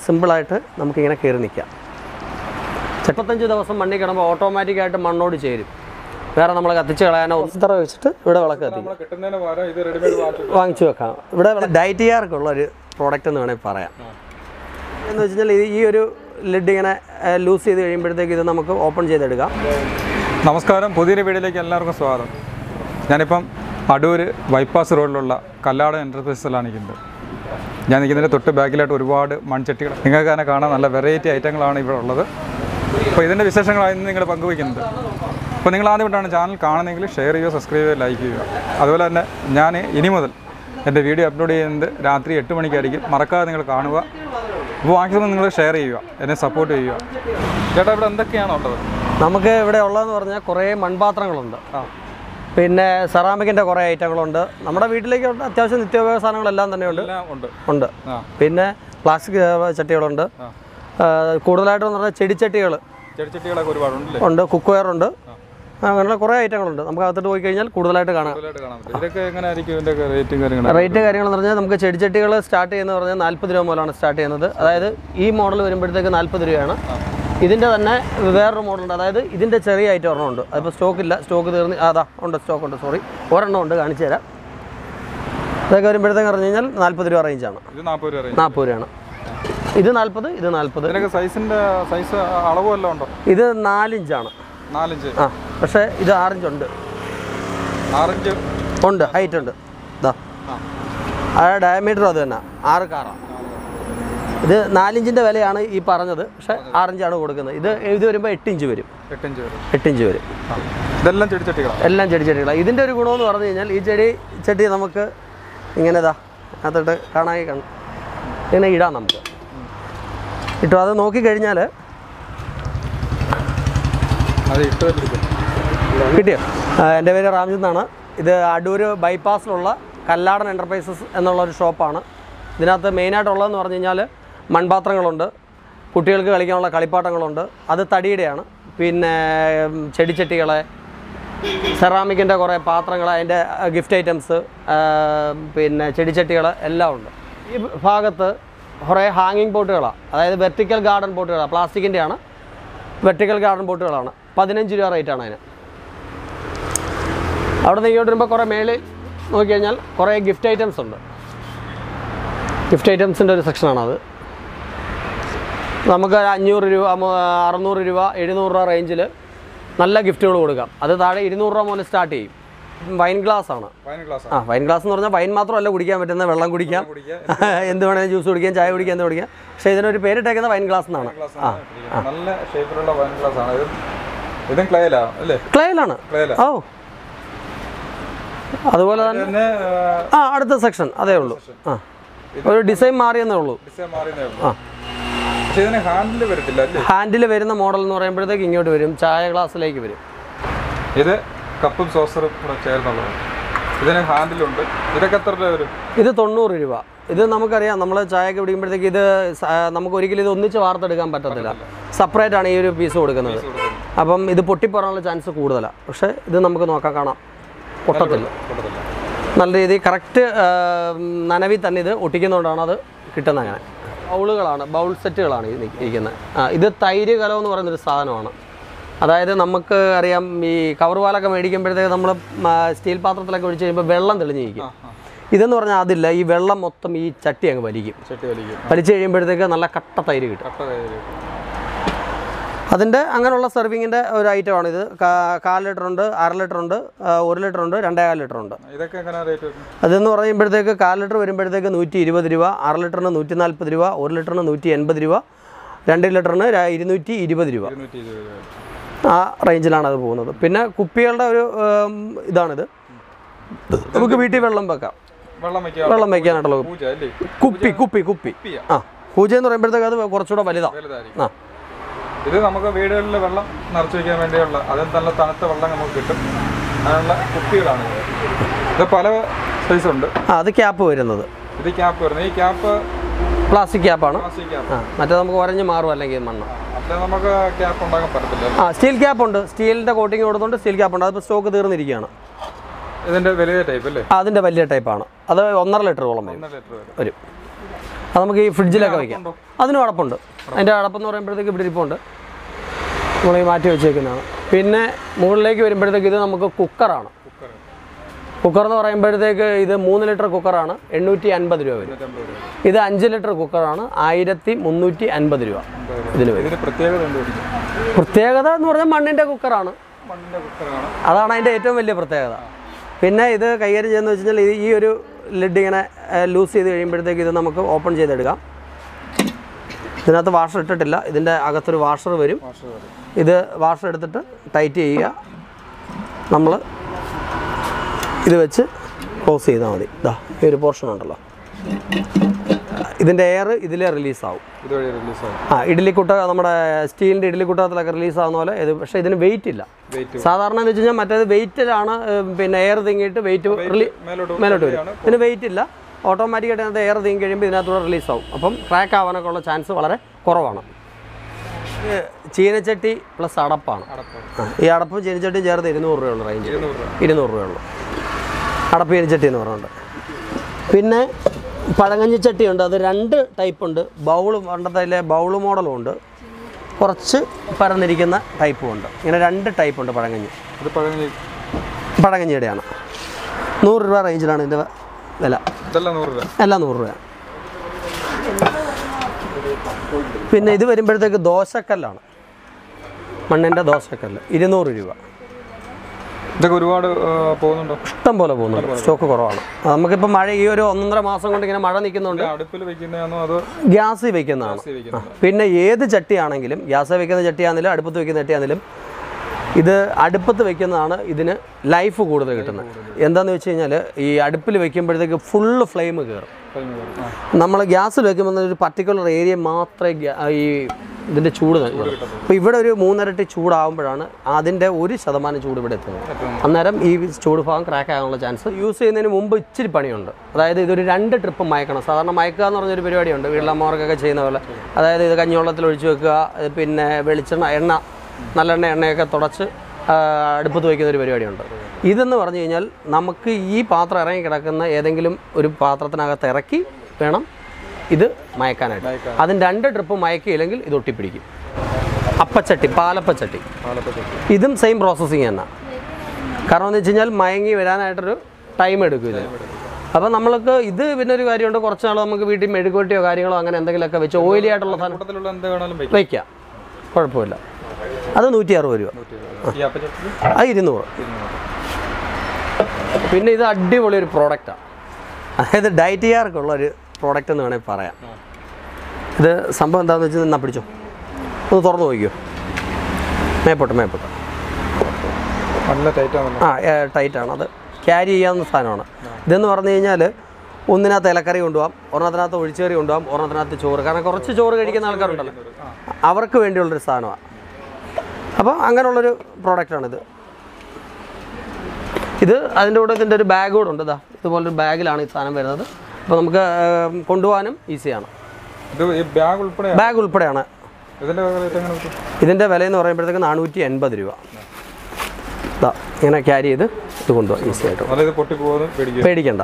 സിമ്പിളായിട്ട് നമുക്കിങ്ങനെ കയറി നിൽക്കാം മുപ്പത്തഞ്ച് ദിവസം മണ്ണിൽ കിടമ്പോൾ ഓട്ടോമാറ്റിക്കായിട്ട് മണ്ണോട് ചേരും വേറെ നമ്മൾ കത്തിച്ച് കളയാനോ ഇത്ര വെച്ചിട്ട് ഇവിടെ വിളക്ക് കത്തിക്കും നമ്മൾ കിട്ടുന്നതിന് പകരം ഇത് റെഡിമെയ്ഡ് വാങ്ങിച്ചു വാങ്ങിച്ചു വെക്കാം ഇവിടെ ഡയറ്റുകാർക്കുള്ള ഒരു പ്രോഡക്റ്റ് എന്ന് വേണമെങ്കിൽ പറയാം എന്ന് വെച്ച് കഴിഞ്ഞാൽ ഈ ഒരു ലിഡ് ഇങ്ങനെ ലൂസ് ചെയ്ത് കഴിയുമ്പോഴത്തേക്ക് ഇത് നമുക്ക് ഓപ്പൺ ചെയ്തെടുക്കാം നമസ്കാരം പുതിയൊരു വീഡിയോയിലേക്ക് എല്ലാവർക്കും സ്വാഗതം ഞാനിപ്പം അടൂർ ബൈപ്പാസ് റോഡിലുള്ള കല്ലാട് എൻ്റർപ്രൈസസിലാണ് നിൽക്കുന്നത് ഞാൻ നിൽക്കുന്നതിൻ്റെ തൊട്ട് ബാക്കിലായിട്ട് ഒരുപാട് മൺചട്ടികൾ നിങ്ങൾക്ക് തന്നെ കാണാൻ നല്ല വെറൈറ്റി ഐറ്റങ്ങളാണ് ഇവിടെ ഉള്ളത് അപ്പോൾ ഇതിൻ്റെ വിശേഷങ്ങളാണ് ഇന്ന് നിങ്ങൾ പങ്കുവയ്ക്കുന്നത് അപ്പോൾ നിങ്ങൾ ആദ്യമായിട്ടാണ് ചാനൽ കാണുന്നതെങ്കിൽ ഷെയർ ചെയ്യുക സബ്സ്ക്രൈബ് ചെയ്യുക ലൈക്ക് ചെയ്യുക അതുപോലെ തന്നെ ഞാൻ ഇനി മുതൽ എൻ്റെ വീഡിയോ അപ്ലോഡ് ചെയ്യുന്നത് രാത്രി എട്ട് മണിക്കായിരിക്കും മറക്കാതെ നിങ്ങൾ കാണുക അപ്പോൾ മാക്സിമം നിങ്ങൾ ഷെയർ ചെയ്യുക എന്നെ സപ്പോർട്ട് ചെയ്യുക ചേട്ടാ ഇവിടെ എന്തൊക്കെയാണ് ഉള്ളത് നമുക്ക് ഇവിടെ ഉള്ളതെന്ന് പറഞ്ഞാൽ കുറേ മൺപാത്രങ്ങളുണ്ട് ആ പിന്നെ സെറാമിക്കിൻ്റെ കുറേ ഐറ്റങ്ങളുണ്ട് നമ്മുടെ വീട്ടിലേക്ക് അത്യാവശ്യം നിത്യോപയോഗ സാധനങ്ങളെല്ലാം തന്നെ ഉണ്ട് എല്ലാം ഉണ്ട് ഉണ്ട് ആ പിന്നെ പ്ലാസ്റ്റിക് ചട്ടികളുണ്ട് ആ. ആ, കൂടുതലായിട്ടും എന്ന് പറഞ്ഞാൽ ചെടിച്ചട്ടികൾ ചെടിച്ചട്ടികളൊക്കെ ഒരുപാടുണ്ടല്ലേ ഉണ്ട് കുക്ക് വെയർ ഉണ്ട് അങ്ങനെയുള്ള കുറേ ഐറ്റങ്ങളുണ്ട് നമുക്ക് അകത്തോട്ട് പോയി കഴിഞ്ഞാൽ കൂടുതലായിട്ട് കാണാം കൂടുതലായിട്ട് കാണാൻ പറ്റും ഇതൊക്കെ എങ്ങനെ ആയിരിക്കും ഇതിന്റെ റേറ്റും കാര്യങ്ങളും റേറ്റ് കാര്യങ്ങളെന്ന് പറഞ്ഞാൽ നമുക്ക് ചെടിച്ചട്ടികൾ സ്റ്റാർട്ട് ചെയ്യുന്നത് പറഞ്ഞാൽ നാൽപ്പത് രൂപ മുതലാണ് സ്റ്റാർട്ട് ചെയ്യുന്നത് അതായത് ഈ മോഡൽ വരുമ്പോഴത്തേക്ക് നാൽപ്പത് രൂപയാണ് ഇതിൻ്റെ തന്നെ വേറൊരു മോഡലുണ്ട് അതായത് ഇതിൻ്റെ ചെറിയ ഐറ്റം ഒരെണ്ണം ഉണ്ട് അതിപ്പോൾ സ്റ്റോക്ക് ഇല്ല സ്റ്റോക്ക് തീർന്ന് അതാ ഉണ്ട് സ്റ്റോക്ക് ഉണ്ട് സോറി ഒരെണ്ണം ഉണ്ട് കാണിച്ചു തരാം ഇതൊക്കെ വരുമ്പോഴത്തേക്ക് പറഞ്ഞു കഴിഞ്ഞാൽ നാൽപ്പത് രൂപ റേഞ്ചാണ് ഇത് നാൽപ്പത് രൂപ റേഞ്ച് നാൽപ്പത് രൂപയാണ് ഇത് നാൽപ്പത് ഇത് നാൽപ്പത് ഇതിനൊക്കെ സൈസിന്റെ സൈസ് അളവ് വല്ലതും ഉണ്ടോ ഇത് നാലിഞ്ചാണ് നാലിഞ്ച് ആ പക്ഷേ ഇത് ആറിഞ്ചുണ്ട് ആറിഞ്ച് ഉണ്ട് ഹൈറ്റ് ഉണ്ട് ഇതാ ആ ആ ഡയമീറ്ററും അത് തന്നെ ആറ് കാറാണ് ഇത് നാലിഞ്ചിൻ്റെ വിലയാണ് ഈ പറഞ്ഞത് പക്ഷേ ആറിഞ്ചാണ് കൊടുക്കുന്നത് ഇത് ഇത് വരുമ്പോൾ എട്ട് ഇഞ്ച് വരും എട്ടിഞ്ച് വരും എട്ട് ഇഞ്ച് വരും ആ. ഇതെല്ലാം ചെടിച്ചട്ടികളാണ് എല്ലാം ചെടി ചെടികളാണ് ഇതിൻ്റെ ഒരു ഗുണമെന്ന് പറഞ്ഞു കഴിഞ്ഞാൽ ഈ ചെടി ചെടി നമുക്ക് ഇങ്ങനെ ഇതാ അതിട്ട് കാണാൻ കണ് ഇങ്ങനെ ഇടാം നമുക്ക് ഇട്ടു അത് നോക്കിക്കഴിഞ്ഞാൽ അത് ഇട്ട് വെച്ചിരിക്കും കിട്ടിയോ ആ, എൻ്റെ പേര് രാംജിത്ത് എന്നാണ് ഇത് അടൂർ ബൈപ്പാസിലുള്ള കല്ലാടൻ എൻ്റർപ്രൈസസ് എന്നുള്ള ഒരു ഷോപ്പാണ് ഇതിനകത്ത് മെയിനായിട്ടുള്ളതെന്ന് പറഞ്ഞു കഴിഞ്ഞാൽ മൺപാത്രങ്ങളുണ്ട് കുട്ടികൾക്ക് കളിക്കാനുള്ള കളിപ്പാട്ടങ്ങളുണ്ട് അത് തടിയുടെയാണ് പിന്നെ ഉം, ചെടിച്ചട്ടികളെ സെറാമിക്കിൻ്റെ കുറേ പാത്രങ്ങൾ അതിൻ്റെ ഗിഫ്റ്റ് ഐറ്റംസ് പിന്നെ ചെടിച്ചട്ടികൾ എല്ലാം ഉണ്ട് ഈ ഭാഗത്ത് കുറേ ഹാങ്ങിങ് പോട്ടുകളാണ് അതായത് വെർട്ടിക്കൽ ഗാർഡൻ പോട്ടുകളാണ് പ്ലാസ്റ്റിക്കിൻ്റെയാണ് വെർട്ടിക്കൽ ഗാർഡൻ പോട്ടുകളാണ് പതിനഞ്ച് രൂപ റേറ്റാണ് അതിന് അവിടെ നിന്ന് ഇങ്ങോട്ട് വരുമ്പോൾ കുറേ മേളിൽ നോക്കിക്കഴിഞ്ഞാൽ കുറേ ഗിഫ്റ്റ് ഐറ്റംസ് ഉണ്ട് ഗിഫ്റ്റ് ഐറ്റംസിൻ്റെ ഒരു സെക്ഷനാണത് നമുക്ക് ഒരു അഞ്ഞൂറ് രൂപ മു- അറുന്നൂറ് രൂപ എഴുന്നൂറ് രൂപ റേഞ്ചിൽ നല്ല ഗിഫ്റ്റുകൾ കൊടുക്കാം അത് താഴെ ഇരുന്നൂറ് രൂപ മുതൽ സ്റ്റാർട്ട് ചെയ്യും വൈൻ ഗ്ലാസ് ആണ് പതിനഞ്ച് ഗ്ലാസ് ആ വൈൻ ഗ്ലാസ് എന്ന് പറഞ്ഞാൽ വൈൻ മാത്രമല്ല കുടിക്കാൻ പറ്റുന്ന വെള്ളം കുടിക്കാം എന്ത് വേണമെങ്കിലും ജ്യൂസ് കുടിക്കാം ചായ കുടിക്കാം എന്ത് കുടിക്കാം പക്ഷേ ഇതിനൊരു പേരിട്ടേക്കുന്നത് വൈൻ ഗ്ലാസ് എന്നാണ് ഗ്ലാസ് നല്ല ഷേപ്പിലുള്ള വൈൻ ഗ്ലാസ് ആണ് ഇത് ഇതും ക്ലേലാ അല്ലേ ക്ലേയിലാണ് ക്ലേല ഓ അതുപോലെ തന്നെ പിന്നെ ആ അടുത്ത സെക്ഷൻ അതേ ഉള്ളൂ ആ ഒരു ഡിസൈൻ മാറിയെന്നേ ഉള്ളൂ ഡിസൈൻ മാറിയതേ ഉള്ളൂ ആ. പക്ഷെ ഇതിന് ഹാൻഡിൽ വരത്തില്ല അല്ലേ ഹാൻഡിൽ വരുന്ന മോഡൽ എന്ന് പറയുമ്പോഴത്തേക്ക് ഇങ്ങോട്ട് വരും ചായ ഗ്ലാസ്സിലേക്ക് വരും ഇത് കപ്പും സോസറും കൂടെ ചേർന്നുള്ളത് ഇതിന് ഹാൻഡിലുണ്ട് ഇതൊക്കെ എത്ര രൂപ വരും ഇത് തൊണ്ണൂറ് രൂപ ഇത് നമുക്കറിയാം നമ്മൾ ചായയൊക്കെ പിടിക്കുമ്പോഴത്തേക്ക് ഇത് സ- നമുക്ക് ഒരിക്കലും ഇത് ഒന്നിച്ച് വാർത്തെടുക്കാൻ പറ്റത്തില്ല സെപ്പറേറ്റ് ആണ് ഈ ഒരു പീസ് കൊടുക്കുന്നത് അപ്പം ഇത് പൊട്ടിപ്പോറാനുള്ള ചാൻസ് കൂടുതലാണ് പക്ഷേ ഇത് നമുക്ക് നോക്കാം കാണാം പൊട്ടത്തില്ല കൊടുത്തില്ല നല്ല രീതിയിൽ കറക്റ്റ് നനവിൽ തന്നെ ഇത് ഒട്ടിക്കുന്നതുകൊണ്ടാണ് അത് കിട്ടുന്നത് അങ്ങനെ ബൗളുകളാണ് ബൗൾ സെറ്റുകളാണ് ഈ ഇരിക്കുന്നത് ആ ഇത് തൈര് കലം എന്ന് പറയുന്നൊരു സാധനമാണ് അതായത് നമുക്ക് അറിയാം ഈ കവർ പാലൊക്കെ മേടിക്കുമ്പോഴത്തേക്ക് നമ്മൾ സ്റ്റീൽ പാത്രത്തിലൊക്കെ ഒഴിച്ച് കഴിയുമ്പോൾ വെള്ളം തെളിഞ്ഞിരിക്കും ഇതെന്ന് പറഞ്ഞാൽ അതില്ല ഈ വെള്ളം മൊത്തം ഈ ചട്ടി അങ്ങ് വലിക്കും ചട്ടി വലിക്കും വലിച്ചു കഴിയുമ്പോഴത്തേക്ക് നല്ല കട്ട തൈര് കിട്ടും കട്ട കയ്യിൽ അതിൻ്റെ അങ്ങനെയുള്ള സെർവിങ്ങിൻ്റെ ഒരു ഐറ്റമാണ് ഇത് കാ- കാൽ ലിറ്റർ ഉണ്ട് അര ലിറ്റർ ഉണ്ട് ആ, ഒരു ലിറ്റർ ഉണ്ട് രണ്ടേകാൽ ലിറ്റർ ഉണ്ട് ഇതൊക്കെ എങ്ങനെ റേറ്റ് വരും അതെന്ന് പറയുമ്പോഴത്തേക്ക് കാൽ ലിറ്റർ വരുമ്പോഴത്തേക്ക് നൂറ്റി ഇരുപത് രൂപ അര ലിറ്ററിന് നൂറ്റി നാൽപ്പത് രൂപ ഒരു ലിറ്ററിന് നൂറ്റി എൺപത് രൂപ രണ്ട് ലിറ്ററിന് ര- ഇരുന്നൂറ്റി ഇരുപത് രൂപ ഇരുന്നൂറ്റി ഇരുപത് രൂപ ആ റേഞ്ചിലാണ് അത് പോകുന്നത് പിന്നെ കുപ്പികളുടെ ഒരു ഉം, ഇതാണിത് നമുക്ക് വീട്ടിൽ വെള്ളം വെക്കാം വെള്ളം വെക്കാൻ വെള്ളം വെക്കാനായിട്ടുള്ള പൂജ അല്ലേ കുപ്പി കുപ്പി കുപ്പി കുപ്പിയാ? ആ പൂജ എന്ന് പറയുമ്പോഴത്തേക്ക് അത് കുറച്ചുകൂടെ വലുതാണ് വലുതായിരിക്കും ആ ഇത് നമുക്ക് വീടുകളിൽ വെള്ളം നിറച്ച് വയ്ക്കാൻ വേണ്ടിയുള്ള അതും നല്ല തണുത്ത വെള്ളം നമുക്ക് കിട്ടും അതിനുള്ള കുപ്പികളാണ് ഇത് ഇത് പല സൈസ് ഉണ്ട് ആ അത് ക്യാപ്പ് വരുന്നത് ഇത് ക്യാപ്പ് വരുന്നത് ഈ ക്യാപ്പ് പ്ലാസ്റ്റിക് ക്യാപ്പാണ് പ്ലാസ്റ്റിക് ക്യാപ്പ് ആ മറ്റേ നമുക്ക് ഉരഞ്ഞ് മാറും അല്ലെങ്കിൽ മണ്ണ് അല്ല നമുക്ക് ക്യാപ്പ് ഉണ്ടാക്കാൻ പറ്റത്തില്ല ആ സ്റ്റീൽ ക്യാപ്പ് ഉണ്ട് സ്റ്റീലിൻ്റെ കോട്ടിങ് കൊടുത്തുകൊണ്ട് സ്റ്റീൽ ക്യാപ്പ് ഉണ്ട് അതിപ്പോൾ സ്റ്റോക്ക് തീർന്നിരിക്കുകയാണ് ഇതിന്റെ വലിയ ടൈപ്പ് അല്ലേ ആ, അതിൻ്റെ വലിയ ടൈപ്പാണ് അത് ഒന്നര ലിറ്ററോളം വരും ഒന്നര ലിറ്റർ വരും വരും അത് നമുക്ക് ഈ ഫ്രിഡ്ജിലൊക്കെ വയ്ക്കാം അതിനും അടപ്പുണ്ട് അതിൻ്റെ അടപ്പെന്ന് പറയുമ്പോഴത്തേക്ക് ഇവിടെ ഇരിപ്പുണ്ട് നമ്മൾ ഈ മാറ്റി വെച്ചേക്കുന്നതാണ് പിന്നെ മുകളിലേക്ക് വരുമ്പോഴത്തേക്ക് ഇത് നമുക്ക് കുക്കറാണ് കുക്കർ കുക്കർ എന്ന് പറയുമ്പോഴത്തേക്ക് ഇത് മൂന്ന് ലിറ്റർ കുക്കറാണ് എണ്ണൂറ്റി അൻപത് രൂപ വരും ഇത് അഞ്ച് ലിറ്റർ കുക്കറാണ് ആയിരത്തി മുന്നൂറ്റി അൻപത് രൂപ ഇതിന് വരും ഇതിന് പ്രത്യേകത എന്ത് പിടിക്കും പ്രത്യേകത എന്ന് പറഞ്ഞാൽ മണ്ണിൻ്റെ കുക്കറാണ് മണ്ണിൻ്റെ കുക്കറാണ് അതാണ് അതിൻ്റെ ഏറ്റവും വലിയ പ്രത്യേകത പിന്നെ ഇത് കൈകാര്യം ചെയ്യുന്നത് വെച്ച് കഴിഞ്ഞാൽ ഈ- ഈ ഒരു ലിഡ് ഇങ്ങനെ ലൂസ് ചെയ്ത് കഴിയുമ്പോഴത്തേക്ക് ഇത് നമുക്ക് ഓപ്പൺ ചെയ്തെടുക്കാം ഇതിനകത്ത് വാഷർ ഇട്ടിട്ടില്ല ഇതിൻ്റെ അകത്തൊരു വാഷർ വരും മാഷ് കറി ഇത് വാഷർ എടുത്തിട്ട് ടൈറ്റ് ചെയ്യുക നമ്മൾ ഇത് വെച്ച് ക്ലോസ് ചെയ്താൽ മതി ഇതാ ഈ ഒരു പോർഷൻ ഉണ്ടല്ലോ ഇതിൻ്റെ എയർ ഇതിലേ റിലീസാവും ഇതുവഴി റിലീസാവും ആ ഇഡ്ഡലിക്കുട്ട നമ്മുടെ സ്റ്റീലിൻ്റെ ഇഡ്ഡലിക്കുട്ടത്തിലൊക്കെ റിലീസ് ആവുന്ന പോലെ ഇത് പക്ഷേ ഇതിന് വെയിറ്റ് ഇല്ല വെയിറ്റ് സാധാരണ എന്ന് വെച്ച് കഴിഞ്ഞാൽ മറ്റേത് വെയിറ്റിലാണ് പിന്നെ എയർ തിങ്ങിയിട്ട് വെയിറ്റ് റിലീ മേലോട്ട് മേലോട്ട് വരും ഇതിന് വെയിറ്റ് ഇല്ല ഓട്ടോമാറ്റിക്കായിട്ട് അതിനകത്ത് എയർ തിങ്ങി കഴിയുമ്പോൾ ഇതിനകത്തൂടെ റിലീസ് ആവും അപ്പം ക്രാക്ക് ആവാനൊക്കെ ഉള്ള ചാൻസ് വളരെ കുറവാണ് ഇത് ചീനച്ചട്ടി പ്ലസ് അടപ്പാണ് അടപ്പാണ് ആ, ഈ അടപ്പും ചീനച്ചട്ടിയും ചേർത്ത് ഇരുന്നൂറ് രൂപയുള്ള റേഞ്ച് ഇരുന്നൂറ് രൂപ ഇരുന്നൂറ് രൂപയുള്ളൂ അടപ്പ് ചീനച്ചട്ടി എന്ന് പറഞ്ഞുകൊണ്ട് പിന്നെ പഴങ്കഞ്ഞി ചട്ടിയുണ്ട് അത് രണ്ട് ടൈപ്പ് ഉണ്ട് ബൗള് പണ്ടത്തെ ബൗള് മോഡലും ഉണ്ട് കുറച്ച് പരന്നിരിക്കുന്ന ടൈപ്പും ഉണ്ട് ഇങ്ങനെ രണ്ട് ടൈപ്പ് ഉണ്ട് പഴങ്കഞ്ഞി ഇത് പഴഞ്ഞ പഴങ്കഞ്ഞിയുടെയാണ് നൂറ് രൂപ റേഞ്ചിലാണ് ഇതിൻ്റെ വില ഇതെല്ലാം നൂറ് രൂപ എല്ലാം നൂറ് രൂപ പിന്നെ ഇത് വരുമ്പോഴത്തേക്ക് ദോശക്കല്ലാണ് മണ്ണിൻ്റെ ദോശക്കല്ല് ഇരുന്നൂറ് രൂപ ഇതൊക്കെ ഒരുപാട് ആ, പോകുന്നുണ്ടോ ഇഷ്ടം പോലെ പോകുന്നുണ്ട് സ്റ്റോക്ക് കുറവാണ് അത് നമുക്കിപ്പോൾ മഴ ഈ ഒരു ഒന്നൊന്നര മാസം കൊണ്ട് ഇങ്ങനെ മഴ നിൽക്കുന്നുണ്ട് അടുപ്പിൽ വെക്കുന്നതാണോ അതോ ഗ്യാസിൽ വെക്കുന്നതാണ് ഗ്യാസിൽ വെക്കുന്നത് പിന്നെ ഏത് ചട്ടിയാണെങ്കിലും ഗ്യാസിൽ വെക്കുന്ന ചട്ടിയാണെങ്കിലും അടുപ്പത്ത് വെക്കുന്ന ചട്ടിയാണെങ്കിലും ഇത് അടുപ്പത്ത് വെക്കുന്നതാണ് ഇതിന് ലൈഫ് കൂടുതൽ കിട്ടുന്നത് എന്താണെന്ന് വെച്ച് കഴിഞ്ഞാൽ ഈ അടുപ്പിൽ വെക്കുമ്പോഴത്തേക്ക് ഫുള്ള് ഫ്ലെയിം കയറും ആ നമ്മൾ ഗ്യാസിൽ വെക്കുമ്പോൾ ഒരു പർട്ടിക്കുലർ ഏരിയ മാത്രമേ ഗ്യാ- ഈ ഇതിൻ്റെ ചൂട് നൽകുള്ളൂ അപ്പോൾ ഇവിടെ ഒരു മൂന്നരട്ടി ചൂടാകുമ്പോഴാണ് അതിൻ്റെ ഒരു ശതമാനം ചൂട് ഇവിടെ എത്തുന്നത് അന്നേരം ഈ ചൂട് ഭാഗം ക്രാക്ക് ആകാനുള്ള ചാൻസ് യൂസ് ചെയ്യുന്നതിന് മുമ്പ് ഇച്ചിരി പണിയുണ്ട് അതായത് ഇതൊരു രണ്ട് ട്രിപ്പ് മയക്കണം സാധാരണ മയക്കുക എന്ന് പറഞ്ഞൊരു പരിപാടിയുണ്ട് വീട്ടിലമ്മമാർക്കൊക്കെ ചെയ്യുന്ന പോലെ അതായത് ഇത് കഞ്ഞിവെള്ളത്തിൽ ഒഴിച്ച് വെക്കുക ഇത് പിന്നെ വെളിച്ചെണ്ണ എണ്ണ നല്ലെണ്ണ എണ്ണയൊക്കെ തുടച്ച് ആ, അടുപ്പത്ത് വയ്ക്കുന്ന ഒരു പരിപാടിയുണ്ട് ഇതെന്ന് പറഞ്ഞു കഴിഞ്ഞാൽ നമുക്ക് ഈ പാത്രം ഇറങ്ങി കിടക്കുന്ന ഏതെങ്കിലും ഒരു പാത്രത്തിനകത്ത് ഇറക്കി വേണം ഇത് മയക്കാനായിട്ട് അതിന് രണ്ട് ട്രിപ്പ് മയക്കിയില്ലെങ്കിൽ ഇത് ഒട്ടിപ്പിടിക്കും അപ്പച്ചട്ടി പാലപ്പച്ചട്ടി പാലപ്പച്ചട്ടി ഇതും സെയിം പ്രോസസ്സിങ് തന്നെ കാരണം എന്ന് വെച്ച് കഴിഞ്ഞാൽ മയങ്ങി വരാനായിട്ടൊരു ടൈം എടുക്കും ഇതിന് അപ്പോൾ നമ്മൾക്ക് ഇത് പിന്നെ ഒരു കാര്യമുണ്ട് കുറച്ച് നാൾ നമുക്ക് വീട്ടിൽ മെഴുകുവട്ടിയോ കാര്യങ്ങളോ അങ്ങനെ എന്തെങ്കിലുമൊക്കെ വെച്ച് ഓയിലി ആയിട്ടുള്ള സാധനം കൂട്ടത്തിലുള്ള എന്ത് വേണേലും വെക്കാം വയ്ക്കാം കുഴപ്പമില്ല അത് നൂറ്റി അറുപത് രൂപ ഈ അപ്പച്ചട്ടി അത് ഇരുന്നൂറ് പിന്നെ ഇത് അടിപൊളി ഒരു പ്രോഡക്റ്റാണ് അതായത് ഡയറ്റുകാർക്കുള്ള ഒരു പ്രോഡക്റ്റ് എന്ന് വേണമെങ്കിൽ പറയാം ഇത് സംഭവം എന്താണെന്ന് വെച്ചാൽ എന്നാ പിടിച്ചോ ഒന്ന് തുറന്നു നോക്കിയോ മേപ്പോട്ട് മേപ്പോട്ട് നല്ല ടൈറ്റ് ആണല്ലോ ആ ടൈറ്റാണ് അത് ക്യാരി ചെയ്യാവുന്ന സാധനമാണ് ഇതെന്ന് പറഞ്ഞു കഴിഞ്ഞാൽ ഒന്നിനകത്ത് ഇലക്കറി കൊണ്ടുപോകാം ഒരെണ്ണത്തിനകത്ത് ഒഴിച്ചുകറി കൊണ്ടുപോകാം ഒരെണ്ണത്തിനകത്ത് ചോറ് കാരണം കുറച്ച് ചോറ് കഴിക്കുന്ന ആൾക്കാരുണ്ടല്ലോ അവർക്ക് വേണ്ടിയുള്ളൊരു സാധനമാണ് അപ്പോൾ അങ്ങനെയുള്ളൊരു പ്രോഡക്റ്റാണിത് ഇത് അതിൻ്റെ കൂടെ ഇതിൻ്റെ ഒരു ബാഗ് കൂടെ ഉണ്ട് ഇതാ ഇതുപോലൊരു ബാഗിലാണ് ഈ സാധനം വരുന്നത് അപ്പോൾ നമുക്ക് ഏം, കൊണ്ടുപോകാനും ഈസിയാണ് ഇത് ഈ ബാഗ് ഉൾപ്പെടെ ബാഗ് ഉൾപ്പെടെയാണ് ഇതിന്റെ റേറ്റ് എങ്ങനെ കിട്ടും ഇതിൻ്റെ വില എന്ന് പറയുമ്പോഴത്തേക്ക് നാനൂറ്റി എൺപത് രൂപ ഇതാ ഇങ്ങനെ ക്യാരി ചെയ്ത് ഇത് കൊണ്ടുപോകാം ഈസി ആയിട്ട് അല്ല ഇത് പൊട്ടി പോകുന്നത് പേടിക്കുക പേടിക്കണ്ട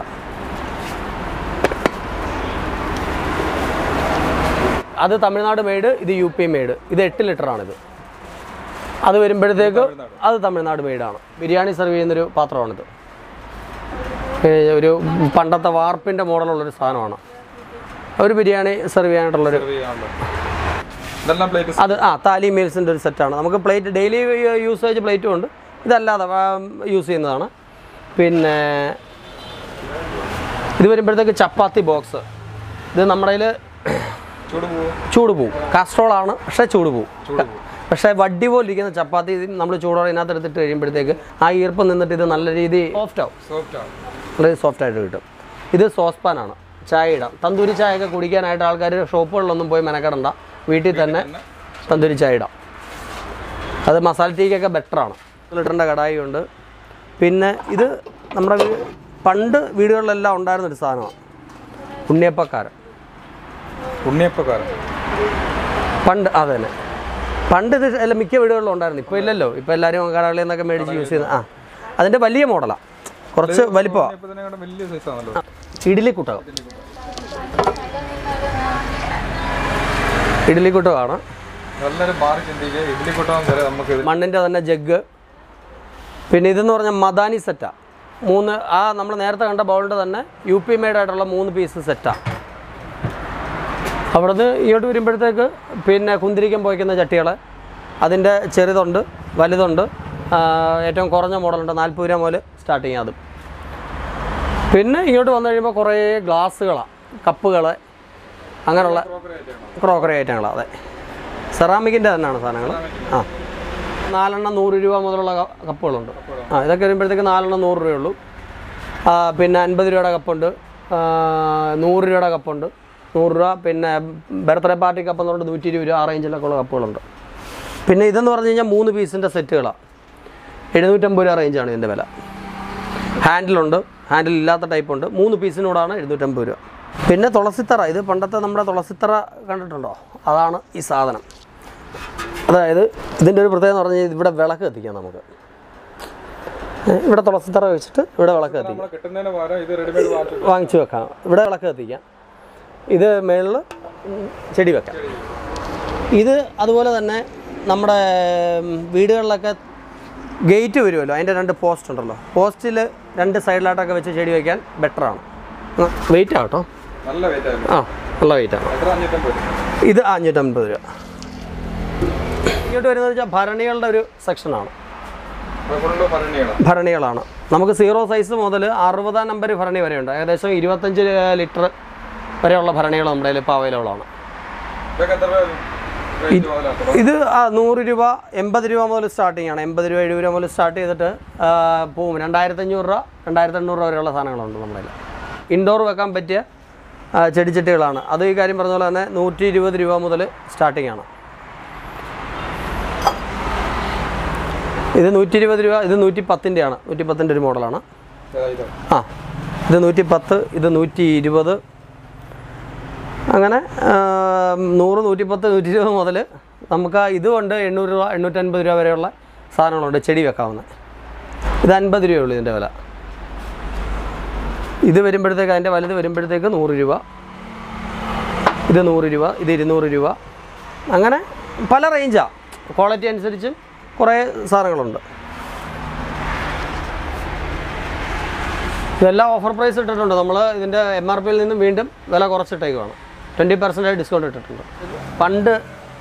അത് തമിഴ്നാട് മെയ്ഡ് ഇത് യു പി മെയ്ഡ് ഇത് എട്ട് ലിറ്ററാണിത് അത് വരുമ്പോഴത്തേക്ക് അത് തമിഴ്നാട് മെയ്ഡാണ് ബിരിയാണി സെർവ് ചെയ്യുന്നൊരു പാത്രമാണിത് ഏ, ഒരു പണ്ടത്തെ വാർപ്പിൻ്റെ മോഡലുള്ളൊരു സാധനമാണ് ഒരു ബിരിയാണി സെർവ് ചെയ്യാനായിട്ടുള്ളൊരു ഇതെല്ലാം പ്ലേറ്റ് അത് ആ താലി മീൽസിൻ്റെ ഒരു സെറ്റാണ് നമുക്ക് പ്ലേറ്റ് ഡെയിലി യൂസേജ് പ്ലേറ്റും ഉണ്ട് ഇതല്ലാതെ യൂസ് ചെയ്യുന്നതാണ് പിന്നെ ഇത് വരുമ്പോഴത്തേക്ക് ചപ്പാത്തി ബോക്സ് ഇത് നമ്മുടെ കയ്യിൽ ചൂട് പോകും ചൂട് പോവും കാസ്ട്രോൾ ആണ് പക്ഷേ ചൂട് പോവും പക്ഷേ വടി പോലെ ഇരിക്കുന്ന ചപ്പാത്തി നമ്മൾ ചൂടോടെ ഇതിനകത്ത് എടുത്തിട്ട് കഴിയുമ്പോഴത്തേക്ക് ആ ഈർപ്പം നിന്നിട്ട് ഇത് നല്ല രീതിയിൽ സോഫ്റ്റ് ആവും സോഫ്റ്റ് ആണ് വളരെ സോഫ്റ്റ് ആയിട്ട് കിട്ടും ഇത് സോസ്പാനാണ് ചായ ഇടാം തന്തൂരി ചായയൊക്കെ കുടിക്കാനായിട്ട് ആൾക്കാർ ഷോപ്പുകളിലൊന്നും പോയി മെനക്കെടണ്ട വീട്ടിൽ തന്നെ തന്തൂരി ചായ ഇടാം അത് മസാല ടീക്കൊക്കെ ബെറ്ററാണ് ലിറ്ററിൻ്റെ കടായി ഉണ്ട് പിന്നെ ഇത് നമ്മുടെ വീ- പണ്ട് വീടുകളിലെല്ലാം ഉണ്ടായിരുന്നൊരു സാധനമാണ് ഉണ്ണിയപ്പക്കാരൻ ഉണ്ണിയപ്പക്കാരൻ പണ്ട് അതെ തന്നെ പണ്ട് ഇത് എല്ലാം മിക്ക വീടുകളിലും ഉണ്ടായിരുന്നു ഇപ്പോൾ ഇല്ലല്ലോ ഇപ്പോൾ എല്ലാവരും കടകളിൽ നിന്നൊക്കെ മേടിച്ച് യൂസ് ചെയ്യുന്ന ആ അതിൻ്റെ വലിയ മോഡലാണ് കുറച്ച് വലിപ്പമാണ് ഉണ്ണിയപ്പത്തിനെക്കാളും വലിയ സൈസ് ആണല്ലോ ഇഡ്ഡലി കുട്ടകം ഇഡ്ഡലിക്കുട്ടമാണ് നല്ലൊരു മാറി ചിന്തിക്കുക ഇഡ്ഡലി കൊട്ടാൻ വരെ നമുക്ക് ഇത് മണ്ണിൻ്റെ തന്നെ ജഗ് പിന്നെ ഇതെന്ന് പറഞ്ഞാൽ മദാനി സെറ്റാണ് മൂന്ന് ആ നമ്മൾ നേരത്തെ കണ്ട ബൗളിൻ്റെ തന്നെ യു പി മെയ്ഡ് ആയിട്ടുള്ള മൂന്ന് പീസ് സെറ്റാണ് അവിടുന്ന് ഇങ്ങോട്ട് വരുമ്പോഴത്തേക്ക് പിന്നെ കുന്തിരിക്കം പോയിക്കുന്ന ചട്ടികൾ അതിൻ്റെ ചെറുതുണ്ട് വലുതുണ്ട് ആ, ഏറ്റവും കുറഞ്ഞ മോഡലുണ്ട് നാൽപ്പത് രൂപ മുതൽ സ്റ്റാർട്ട് ചെയ്യാം അതും പിന്നെ ഇങ്ങോട്ട് വന്നു കഴിയുമ്പോൾ കുറേ ഗ്ലാസ്സുകളാണ് കപ്പുകൾ അങ്ങനെയുള്ള ക്രോക്കറി ഐറ്റങ്ങളാണ് അതെ സെറാമിക്കിൻ്റെ തന്നെയാണ് സാധനങ്ങൾ ആ നാലെണ്ണം നൂറ് രൂപ മുതലുള്ള ക- കപ്പുകളുണ്ട് ആ ഇതൊക്കെ വരുമ്പോഴത്തേക്ക് നാലെണ്ണം നൂറ് രൂപയുള്ളൂ ആ, പിന്നെ അൻപത് രൂപയുടെ കപ്പുണ്ട് ആ, നൂറ് രൂപയുടെ കപ്പുണ്ട് നൂറ് രൂപ പിന്നെ ബർത്ത്ഡേ പാർട്ടി കപ്പ് എന്ന് പറഞ്ഞിട്ട് നൂറ്റി ഇരുപത് രൂപ ആ റേഞ്ചിലൊക്കെ ഉള്ള കപ്പുകളുണ്ട് പിന്നെ ഇതെന്ന് പറഞ്ഞു കഴിഞ്ഞാൽ മൂന്ന് പീസിൻ്റെ സെറ്റുകളാണ് എഴുന്നൂറ്റമ്പത് രൂപ റേഞ്ചാണ് ഇതിൻ്റെ വില ഹാൻഡിലുണ്ട് ഹാൻഡിൽ ഇല്ലാത്ത ടൈപ്പ് ഉണ്ട് മൂന്ന് പീസിനോടാണ് എഴുന്നൂറ്റമ്പത് രൂപ പിന്നെ തുളസിത്തറ ഇത് പണ്ടത്തെ നമ്മുടെ തുളസിത്തറ കണ്ടിട്ടുണ്ടോ അതാണ് ഈ സാധനം അതായത് ഇതിൻ്റെ ഒരു പ്രത്യേകത എന്ന് പറഞ്ഞാൽ ഇവിടെ വിളക്ക് കത്തിക്കാം നമുക്ക് ഏ, ഇവിടെ തുളസിത്തറ വെച്ചിട്ട് ഇവിടെ വിളക്ക് കത്തിക്കാം നമ്മൾ കിട്ടുന്നതിന് പകരം ഇത് റെഡിമെയ്ഡ് വാങ്ങിച്ചു വാങ്ങിച്ചു വെക്കാം ഇവിടെ വിളക്ക് കത്തിക്കാം ഇത് മേളിൽ ചെടി വെക്കാം ഇത് അതുപോലെ തന്നെ നമ്മുടെ ഉം, വീടുകളിലൊക്കെ ഗേറ്റ് വരുമല്ലോ അതിൻ്റെ രണ്ട് പോസ്റ്റ് ഉണ്ടല്ലോ പോസ്റ്റിൽ രണ്ട് സൈഡിലായിട്ടൊക്കെ വെച്ച് ചെടി വയ്ക്കാൻ ബെറ്ററാണ് വെയിറ്റ് ആട്ടോ നല്ല വെയിറ്റ് ആയിരുന്നു ആ നല്ല വെയിറ്റാണ് എത്ര അഞ്ഞൂറ്റമ്പത് ഇത് അഞ്ഞൂറ്റമ്പത് രൂപ ഇങ്ങോട്ട് വരുന്നത് വെച്ചാൽ ഭരണികളുടെ ഒരു സെക്ഷനാണ് ഫുള്ള് ഭരണിയാണ് ഭരണികളാണ് നമുക്ക് സീറോ സൈസ് മുതൽ അറുപതാം നമ്പർ ഭരണി വരെയുണ്ട് ഏകദേശം ഇരുപത്തഞ്ച് ലിറ്റർ വരെയുള്ള ഭരണികൾ നമ്മുടെ കയ്യിൽ ഇപ്പോൾ അവൈലബിൾ ആണ് ഇതൊക്കെ എത്ര റേഞ്ച് മുതലാണ് ഇത് ആ നൂറ് രൂപ എൺപത് രൂപ മുതൽ സ്റ്റാർട്ടിംഗ് ആണ് എൺപത് രൂപ എഴുപത് രൂപ മുതൽ സ്റ്റാർട്ട് ചെയ്തിട്ട് ആ, പോവും രണ്ടായിരത്തഞ്ഞൂറ് രൂപ രണ്ടായിരത്തി എണ്ണൂറ് രൂപ വരെയുള്ള സാധനങ്ങളുണ്ട് നമ്മുടെ കയ്യിൽ ഇൻഡോർ വെക്കാൻ പറ്റിയ ആ, ചെടിച്ചട്ടികളാണ് അത് ഈ കാര്യം പറഞ്ഞ പോലെ തന്നെ നൂറ്റി ഇരുപത് രൂപ മുതൽ സ്റ്റാർട്ടിംഗ് ആണ് ഇത് നൂറ്റി ഇരുപത് രൂപ ഇത് നൂറ്റി പത്തിൻ്റെയാണ് നൂറ്റി പത്തിൻ്റെ ഒരു മോഡലാണ് ഇത് ആ ഇത് നൂറ്റി പത്ത് ഇത് നൂറ്റി ഇരുപത് അങ്ങനെ ആ, നൂറ് നൂറ്റി പത്ത് നൂറ്റി ഇരുപത് മുതൽ നമുക്ക് ആ ഇതുകൊണ്ട് എണ്ണൂറ് രൂപ എണ്ണൂറ്റൻപത് രൂപ വരെയുള്ള സാധനങ്ങളുണ്ട് ചെടി വെക്കാവുന്ന ഇത് അൻപത് രൂപയുള്ളൂ ഇതിൻ്റെ വില ഇത് വരുമ്പോഴത്തേക്ക് അതിൻ്റെ വലുത് വരുമ്പോഴത്തേക്ക് നൂറ് രൂപ ഇത് നൂറ് രൂപ ഇത് ഇരുന്നൂറ് രൂപ അങ്ങനെ പല റേഞ്ചാണ് ക്വാളിറ്റി അനുസരിച്ചും കുറേ സാധനങ്ങളുണ്ട് ഇതെല്ലാം ഓഫർ പ്രൈസ് ഇട്ടിട്ടുണ്ട് നമ്മൾ ഇതിൻ്റെ എം ആർ പിയിൽ നിന്നും വീണ്ടും വില കുറച്ചിട്ടേക്കുവാണ് ട്വൻറ്റി പെർസെൻറ്റേജ് ഡിസ്കൗണ്ട് ഇട്ടിട്ടുണ്ട് പണ്ട്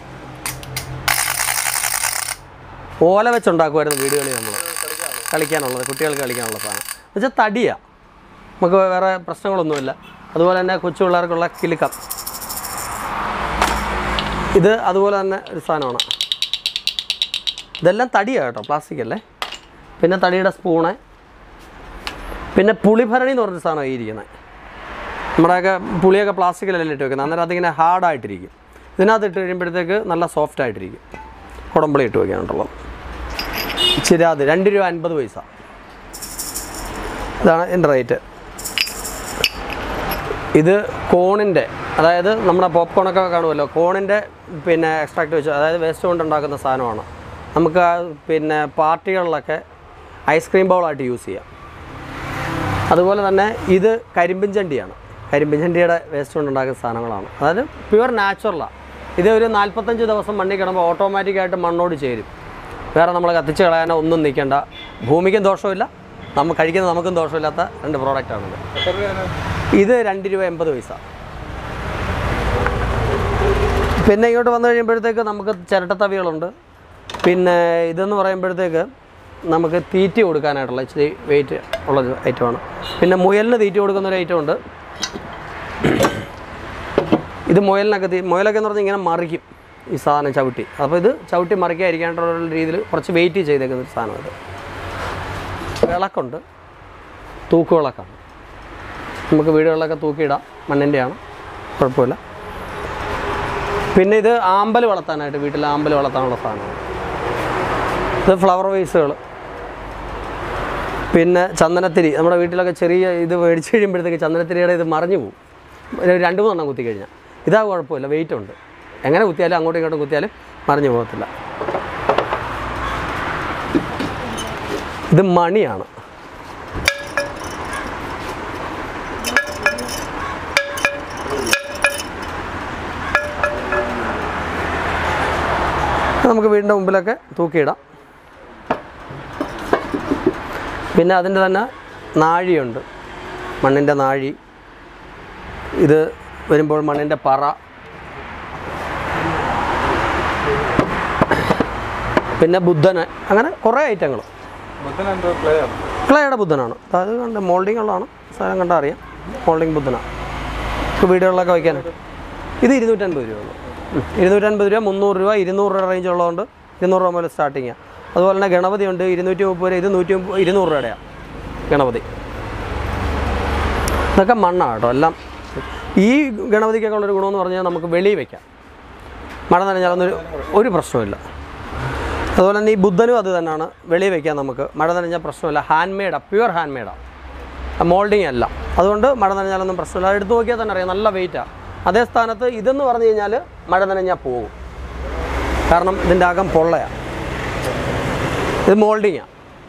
ഓല വെച്ചുണ്ടാക്കുമായിരുന്നു വീടുകളിൽ നമ്മൾ കളിക്കാനുള്ളത് കുട്ടികൾക്ക് കളിക്കാനുള്ള സാധനം എന്നുവെച്ചാൽ തടിയാണ് നമുക്ക് വേറെ പ്രശ്നങ്ങളൊന്നുമില്ല അതുപോലെ തന്നെ കൊച്ചു പിള്ളേർക്കുള്ള കിലുക്കം ഇത് അതുപോലെ തന്നെ ഒരു സാധനമാണ് ഇതെല്ലാം തടിയാണ് കേട്ടോ പ്ലാസ്റ്റിക് അല്ലേ പിന്നെ തടിയുടെ സ്പൂണ് പിന്നെ പുളിഭരണി എന്ന് പറഞ്ഞൊരു സാധനം ഈ ഇരിക്കുന്നത് നമ്മുടെയൊക്കെ പുളിയൊക്കെ പ്ലാസ്റ്റിക്കിലല്ലേ ഇട്ട് വെക്കുന്നത് അന്നേരം അതിങ്ങനെ ഹാർഡായിട്ടിരിക്കും ഇതിനകത്ത് ഇട്ട് കഴിയുമ്പോഴത്തേക്ക് നല്ല സോഫ്റ്റ് ആയിട്ടിരിക്കും കുടമ്പളി ഇട്ട് വെക്കാനുള്ളത് ചിരാത് രണ്ട് രൂപ അൻപത് പൈസ ഇതാണ് എൻ്റെ റേറ്റ് ഇത് കോണിൻ്റെ അതായത് നമ്മുടെ പോപ്കോണൊക്കെ കാണുമല്ലോ കോണിൻ്റെ പിന്നെ എക്സ്ട്രാക്ട് വെച്ച് അതായത് വേസ്റ്റ് കൊണ്ട് ഉണ്ടാക്കുന്ന സാധനമാണ് നമുക്ക് ആ പിന്നെ പാർട്ടികളിലൊക്കെ ഐസ്ക്രീം ബൗളായിട്ട് യൂസ് ചെയ്യാം അതുപോലെ തന്നെ ഇത് കരിമ്പിൻ ചണ്ടിയാണ് കരിമ്പിൻ ചണ്ടിയുടെ വേസ്റ്റ് കൊണ്ട് ഉണ്ടാക്കുന്ന സാധനങ്ങളാണ് അതായത് പ്യുവർ നാച്ചുറലാണ് ഇത് ഒരു നാൽപ്പത്തഞ്ച് ദിവസം മണ്ണിൽ കിടമ്പോൾ ഓട്ടോമാറ്റിക്കായിട്ട് മണ്ണോട് ചേരും വേറെ നമ്മൾ കത്തിച്ച് കളയാനോ ഒന്നും നിൽക്കേണ്ട ഭൂമിക്കും ദോഷമില്ല നമ്മൾ കഴിക്കുന്ന നമുക്കും ദോഷമില്ലാത്ത രണ്ട് പ്രോഡക്റ്റാണിത് എത്ര രൂപയാണ് ഇത് രണ്ട് രൂപ എൺപത് പൈസ പിന്നെ ഇങ്ങോട്ട് വന്നു കഴിയുമ്പോഴത്തേക്ക് നമുക്ക് ചിരട്ടത്തവികളുണ്ട് പിന്നെ ഇതെന്ന് പറയുമ്പോഴത്തേക്ക് നമുക്ക് തീറ്റ കൊടുക്കാനായിട്ടുള്ള ഇച്ചിരി വെയിറ്റ് ഉള്ളൊരു ഐറ്റമാണ് പിന്നെ മുയലിന് തീറ്റ കൊടുക്കുന്ന ഒരു ഐറ്റം ഉണ്ട് ഇത് മുയലിനൊക്കെ തീ മുയലൊക്കെ എന്ന് പറഞ്ഞാൽ ഇങ്ങനെ മറിക്കും ഈ സാധനം ചവിട്ടി അപ്പോൾ ഇത് ചവിട്ടി മറിക്കാതിരിക്കാനായിട്ടുള്ള രീതിയിൽ കുറച്ച് വെയിറ്റ് ചെയ്തേക്കുന്ന ഒരു സാധനം ഇത് വിളക്കുണ്ട് തൂക്കുവിളക്കാണ് നമുക്ക് വീടുകളിലൊക്കെ തൂക്കിയിടാം മണ്ണിൻ്റെയാണ് കുഴപ്പമില്ല പിന്നെ ഇത് ആമ്പൽ വളർത്താനായിട്ട് വീട്ടിൽ ആമ്പൽ വളർത്താനുള്ള സാധനമാണ് ഇത് ഫ്ലവർ വേസുകൾ പിന്നെ ചന്ദനത്തിരി നമ്മുടെ വീട്ടിലൊക്കെ ചെറിയ ഇത് മേടിച്ച് കഴിയുമ്പോഴത്തേക്ക് ചന്ദനത്തിരിയുടെ ഇത് മറിഞ്ഞു പോകും ഒരു രണ്ട് മൂന്നെണ്ണം കുത്തി കഴിഞ്ഞാൽ ഇതാ കുഴപ്പമില്ല വെയിറ്റ് ഉണ്ട് എങ്ങനെ കുത്തിയാലും അങ്ങോട്ടും ഇങ്ങോട്ടും കുത്തിയാലും മറിഞ്ഞു പോകത്തില്ല ഇത് മണിയാണ് നമുക്ക് വീടിൻ്റെ മുമ്പിലൊക്കെ തൂക്കിയിടാം പിന്നെ അതിൻ്റെ തന്നെ നാഴിയുണ്ട് മണ്ണിൻ്റെ നാഴി ഇത് വരുമ്പോൾ മണ്ണിൻ്റെ പറ പിന്നെ ബുദ്ധന് അങ്ങനെ കുറേ ഐറ്റങ്ങൾ ബുദ്ധനെന്തോ പ്ലെയർ ക്ലേയുടെ ബുദ്ധനാണ് അത് കണ്ട് മോൾഡിംഗ് ഉള്ളതാണ് സാധനം കണ്ടാൽ അറിയാം മോൾഡിംഗ് ബുദ്ധനാണ് ഇപ്പോൾ വീടുകളിലൊക്കെ വയ്ക്കാൻ ഇത് ഇരുന്നൂറ്റൻപത് രൂപ ഉള്ളൂ ഉം. ഇരുന്നൂറ്റൻപത് രൂപ മുന്നൂറ് രൂപ ഇരുന്നൂറ് രൂപ റേഞ്ച് ഉള്ളതുകൊണ്ട് ഇരുന്നൂറ് രൂപ മുതൽ സ്റ്റാർട്ടിങ്ങാണ് അതുപോലെ തന്നെ ഗണപതി ഉണ്ട് ഇരുന്നൂറ്റി മുപ്പത് രൂപ ഇത് നൂറ്റി മുപ്പത് ഇരുന്നൂറ് രൂപയുടെയാണ് ഗണപതി ഇതൊക്കെ മണ്ണാണ് കേട്ടോ എല്ലാം ഈ ഗണപതിക്കൊക്കെ ഉള്ളൊരു ഗുണമെന്ന് പറഞ്ഞാൽ നമുക്ക് വെളിയിൽ വയ്ക്കാം മഴ നനഞ്ഞാലൊന്നും ഒരു പ്രശ്നമില്ല അതുപോലെ തന്നെ ഈ ബുദ്ധനും അത് തന്നെയാണ് വെളിയിൽ വയ്ക്കാൻ നമുക്ക് മഴ നനഞ്ഞാൽ പ്രശ്നമില്ല ഹാൻഡ് മെയ്ഡാണ് പ്യുവർ ഹാൻഡ് മെയ്ഡാണ് മോൾഡിങ് അല്ല അതുകൊണ്ട് മഴ നനഞ്ഞാലൊന്നും പ്രശ്നമില്ല അത് എടുത്ത് നോക്കിയാൽ തന്നെ അറിയാം നല്ല വെയിറ്റാണ് അതേ സ്ഥാനത്ത് ഇതെന്ന് പറഞ്ഞു കഴിഞ്ഞാൽ മഴ നനഞ്ഞാൽ പോകും കാരണം ഇതിൻ്റെ അകം പൊള്ളയാണ് ഇത് മോൾഡിങ്ങാണ്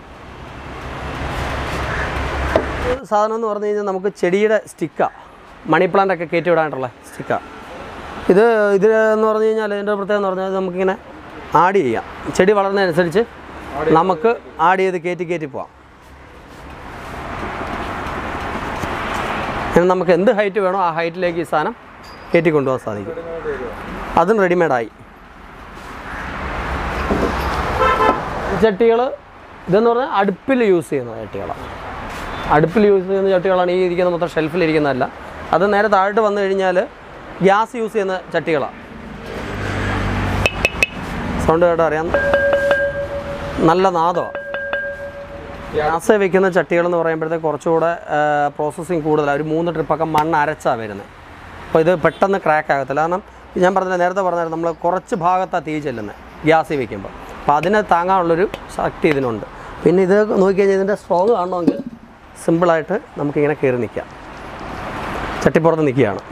സാധനം എന്ന് പറഞ്ഞു കഴിഞ്ഞാൽ നമുക്ക് ചെടിയുടെ സ്റ്റിക്കാണ് മണി പ്ലാന്റ് ഒക്കെ കയറ്റി വിടാനായിട്ടുള്ള സ്റ്റിക്കാണ് ഇത് ഇത് എന്ന് പറഞ്ഞു കഴിഞ്ഞാൽ ഇതിൻ്റെ പ്രത്യേകത എന്ന് പറഞ്ഞാൽ നമുക്കിങ്ങനെ ആഡ് ചെയ്യാം ചെടി വളർന്നതനുസരിച്ച് നമുക്ക് ആഡ് ചെയ്ത് കയറ്റി കയറ്റി പോവാം ഇനി നമുക്ക് എന്ത് ഹൈറ്റ് വേണോ ആ ഹൈറ്റിലേക്ക് ഈ സാധനം കയറ്റി കൊണ്ടുപോകാൻ സാധിക്കും അതും റെഡിമെയ്ഡായി ചട്ടികൾ ഇതെന്ന് പറഞ്ഞാൽ അടുപ്പിൽ യൂസ് ചെയ്യുന്ന ചട്ടികളാണ് അടുപ്പിൽ യൂസ് ചെയ്യുന്ന ചട്ടികളാണ് ഈ ഇരിക്കുന്ന മൊത്തം ഷെൽഫിലിരിക്കുന്നതല്ല അത് നേരെ താഴോട്ട് വന്നു കഴിഞ്ഞാൽ ഗ്യാസ് യൂസ് ചെയ്യുന്ന ചട്ടികളാണ് സൗണ്ട് കേട്ടോ അറിയാം നല്ല നാദമാണ് ഗ്യാസ് വെക്കുന്ന ചട്ടികൾ എന്ന് പറയുമ്പോഴത്തേക്ക് കുറച്ചുകൂടെ പ്രോസസ്സിങ് കൂടുതലാണ് ഒരു മൂന്ന് ട്രിപ്പൊക്കെ മണ്ണ് അരച്ചാണ് വരുന്നത് അപ്പോൾ ഇത് പെട്ടെന്ന് ക്രാക്ക് ആകത്തില്ല കാരണം ഞാൻ പറഞ്ഞില്ല നേരത്തെ പറഞ്ഞായിരുന്നു നമ്മൾ കുറച്ച് ഭാഗത്താണ് തീ ചെല്ലുന്നത് ഗ്യാസിൽ വെക്കുമ്പോൾ അപ്പോൾ അതിനെ താങ്ങാനുള്ളൊരു ശക്തി ഇതിനുണ്ട് പിന്നെ ഇത് നോക്കിക്കഴിഞ്ഞാൽ ഇതിൻ്റെ സ്ട്രോങ് കാണണമെങ്കിൽ സിമ്പിളായിട്ട് നമുക്കിങ്ങനെ കയറി നിൽക്കാം ചട്ടിപ്പുറത്ത് നിൽക്കുകയാണ്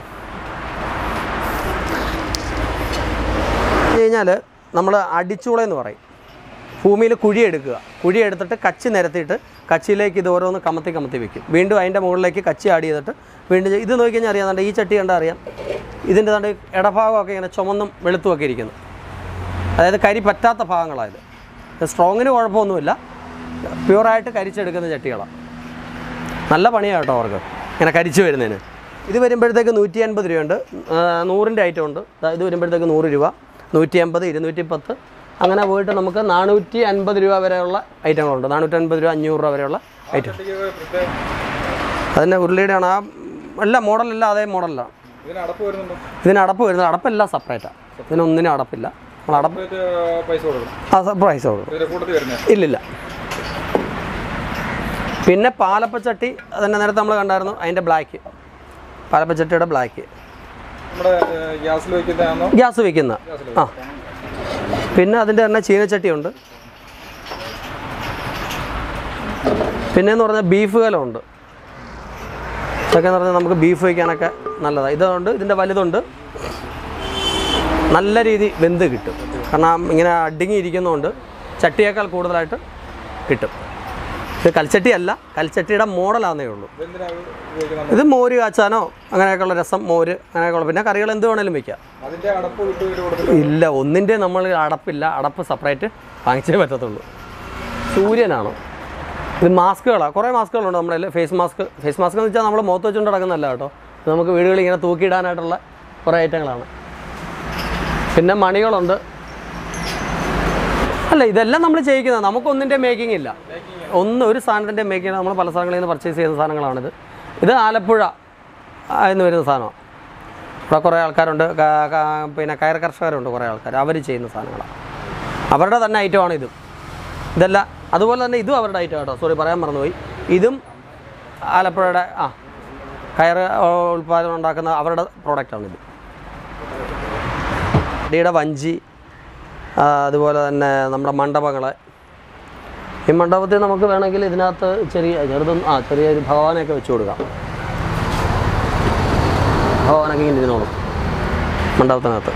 കഴിഞ്ഞാൽ നമ്മൾ അടിച്ചൂളെന്ന് പറയും ഭൂമിയിൽ കുഴി എടുക്കുക കുഴി എടുത്തിട്ട് കച്ചി നിരത്തിയിട്ട് കച്ചിയിലേക്ക് ഇത് ഓരോന്ന് കമത്തി കമത്തി വെക്കും വീണ്ടും അതിൻ്റെ മുകളിലേക്ക് കച്ചി ആഡ് ചെയ്തിട്ട് വീണ്ടും ചെയ്യും. ഇത് നോക്കിക്കഴിഞ്ഞാൽ അറിയാം ദാണ്ടെ ഈ ചട്ടി കണ്ടാൽ അറിയാം ഇതിൻ്റെ തണ്ട് ഇടഭാഗമൊക്കെ ഇങ്ങനെ ചുമന്നും വെളുത്തുമൊക്കെ ഇരിക്കുന്നു അതായത് കരി പറ്റാത്ത ഭാഗങ്ങളായത് സ്ട്രോങ്ങിന് കുഴപ്പമൊന്നുമില്ല പ്യുവറായിട്ട് കരിച്ചെടുക്കുന്ന ചട്ടികളാണ് നല്ല പണിയാണ് കേട്ടോ അവർക്ക് ഇങ്ങനെ കരിച്ച് വരുന്നതിന് ഇത് വരുമ്പോഴത്തേക്ക് നൂറ്റി അൻപത് രൂപയുണ്ട് ആ, നൂറിൻ്റെ ഐറ്റം ഉണ്ട് ദാ ഇത് വരുമ്പോഴത്തേക്ക് നൂറ് രൂപ നൂറ്റി അമ്പത് ഇരുന്നൂറ്റി പത്ത് അങ്ങനെ പോയിട്ട് നമുക്ക് നാനൂറ്റി അൻപത് രൂപ വരെയുള്ള ഐറ്റങ്ങളുണ്ട് നാനൂറ്റി അൻപത് രൂപ അഞ്ഞൂറ് രൂപ വരെയുള്ള ഐറ്റം അതിൻ്റെ ഉരുളിയുടെയാണ് ആ എല്ലാ മോഡലെല്ലാം അതേ മോഡലാണ് ഇതിന് അടപ്പ് വരുന്നുണ്ടോ ഇതിന് അടപ്പ് വരുന്നത് അടപ്പെല്ലാം സെപ്പറേറ്റാണ് ഇതിനൊന്നിനും അടപ്പില്ല നമ്മൾ അടപ്പ് പൈസ കൊടുക്കണം ആ പ്രൈസ് കൊടുക്കും ഇതിന്റെ കൂട്ടത്തിൽ വരുന്നത് ഇല്ലില്ല പിന്നെ പാലപ്പച്ചട്ടി അതന്നെ നേരത്തെ നമ്മൾ കണ്ടായിരുന്നു അതിൻ്റെ ബ്ലാക്ക് പാലപ്പച്ചട്ടിയുടെ ബ്ലാക്ക് നമ്മുടെ ഗ്യാസിൽ വെക്കുന്നതാണോ ഗ്യാസ് വെക്കുന്ന ആ പിന്നെ അതിൻ്റെ തന്നെ ചീനച്ചട്ടിയുണ്ട് പിന്നെന്ന് പറഞ്ഞാൽ ബീഫ് കലമുണ്ട് ഇതൊക്കെ എന്ന് പറഞ്ഞാൽ നമുക്ക് ബീഫ് വയ്ക്കാനൊക്കെ നല്ലതാണ് ഇതുകൊണ്ട് ഇതിൻ്റെ വലുതുണ്ട് നല്ല രീതി വെന്ത് കിട്ടും കാരണം ഇങ്ങനെ അടുങ്ങി ഇരിക്കുന്നതുകൊണ്ട് ചട്ടിയേക്കാൾ കൂടുതലായിട്ട് കിട്ടും ഇത് കൽച്ചട്ടിയല്ല കൽച്ചട്ടിയുടെ മോഡലാണെന്നേ ഉള്ളൂ എന്തിനാ ഉപയോഗിക്കുന്നത് ഇത് മോര് കാച്ചാനോ അങ്ങനെയൊക്കെയുള്ള രസം മോര് അങ്ങനെയൊക്കെയുള്ള പിന്നെ കറികൾ എന്ത് വേണേലും വയ്ക്കാം അതിന്റെ അടപ്പ് വിട്ട് ഇതിൽ കൊടുത്തിട്ട് ഇല്ല ഒന്നിൻ്റെ നമ്മൾ അടപ്പില്ല അടപ്പ് സെപ്പറേറ്റ് വാങ്ങിച്ചേ പറ്റത്തുള്ളൂ സൂര്യനാണ് ഇത് മാസ്കുകളാണ് കുറേ മാസ്കുകളുണ്ട് നമ്മുടെ ഫേസ് മാസ്ക് ഫേസ് മാസ്ക് എന്ന് വെച്ചാൽ നമ്മൾ മുഖത്ത് വെച്ചുകൊണ്ട് നടക്കുന്നതല്ല കേട്ടോ ഇത് നമുക്ക് വീടുകളിൽ ഇങ്ങനെ തൂക്കിയിടാനായിട്ടുള്ള കുറേ ഐറ്റങ്ങളാണ് പിന്നെ മണികളുണ്ട് അല്ല ഇതെല്ലാം നമ്മൾ ചെയ്യിക്കുന്നത് നമുക്കൊന്നിൻ്റെ മേക്കിംഗ് ഇല്ല ഒന്ന് ഒരു സാധനത്തിൻ്റെ മേക്കിംഗ് നമ്മൾ പല സ്ഥലങ്ങളിൽ നിന്ന് പർച്ചേസ് ചെയ്യുന്ന സാധനങ്ങളാണിത് ഇത് ആലപ്പുഴ ആ, എന്ന് വരുന്ന സാധനമാണ് ഇവിടെ കുറേ ആൾക്കാരുണ്ട് ക- ക- പിന്നെ കയർ കർഷകരുണ്ട് കുറേ ആൾക്കാർ അവർ ചെയ്യുന്ന സാധനങ്ങളാണ് അവരുടെ തന്നെ ഐറ്റമാണ് ഇതും ഇതല്ല അതുപോലെ തന്നെ ഇതും അവരുടെ ഐറ്റം കേട്ടോ സോറി പറയാൻ മറന്നുപോയി ഇതും ആലപ്പുഴയുടെ ആ കയർ ഉൽപ്പാദനം ഉണ്ടാക്കുന്ന അവരുടെ പ്രോഡക്റ്റാണ് ഇത് ഇടിയുടെ വഞ്ചി ആ, അതുപോലെ തന്നെ നമ്മുടെ മണ്ഡപങ്ങൾ ഈ മണ്ഡപത്തിൽ നമുക്ക് വേണമെങ്കിൽ ഇതിനകത്ത് ചെറിയ ചെറുതും ആ ചെറിയൊരു ഭഗവാനെയൊക്കെ വെച്ച് കൊടുക്കാം ഭഗവാനൊക്കെ ഇങ്ങനെ ഇരുന്നോളും മണ്ഡപത്തിനകത്ത്